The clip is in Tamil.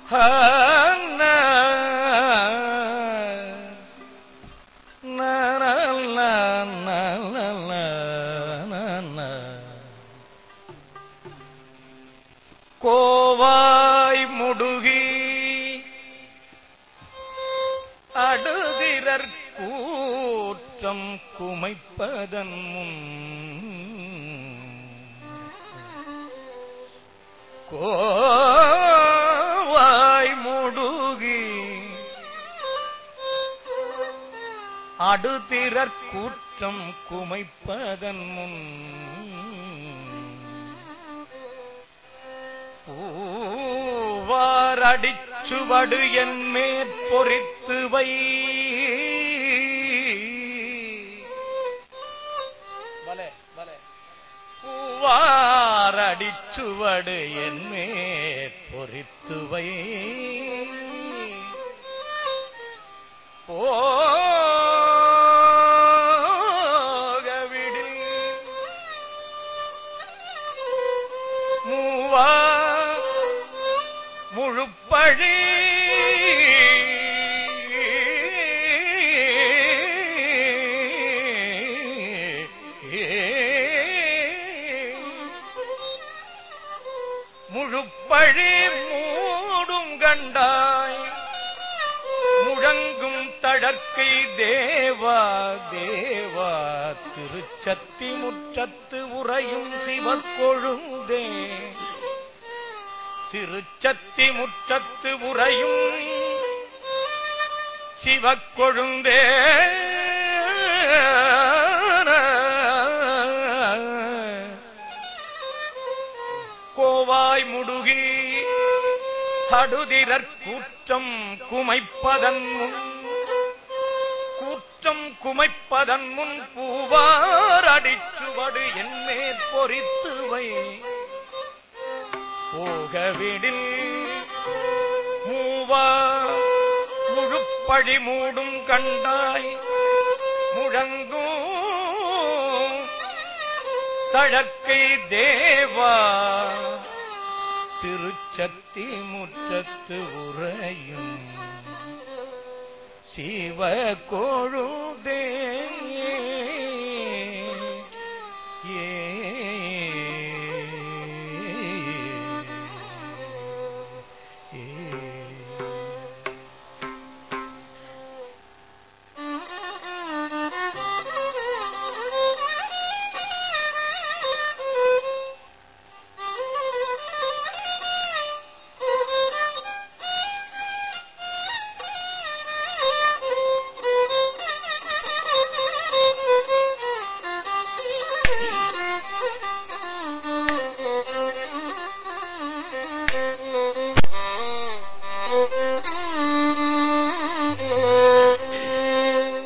கோவாய் முடுகி அடுதிரற் கூற்றம் குமைப்பதன் முன் கோவாய் முடுகி அடுதிரற் கூற்றம் குமைப்பதன் முன் பூவாரடிச்சுவடு என் மேற்பொறித்து வை வலே, வலே. பூவாரடிச்சுவடு என் மேற்பொறித்து வை போகவிடில் மூவா முழுப்பழி முழுப்பழி மூடும் கண்டாய் முழங்கும் தடக்கை தேவா தேவா திருச்சத்தி முற்றத்து உறையும் சிவக்கொழுந்தே திருச்சத்தி முற்றத்து உறையும் சிவக்கொழுந்தே கோவாய் முடுகி தடுதிரற் கூற்றம் குமைப்பதன் முன் கூற்றம் குமைப்பதன் முன் பூவார் அடிச்சுவடு என் மேற்பொறித்து வை போகவிடில் மூவா முழுப்பழி மூடும் கண்டாய் முழங்கும் தழக்கை தேவா திருச்சத்தி முற்றத்து உறையும் சிவ கொழுதே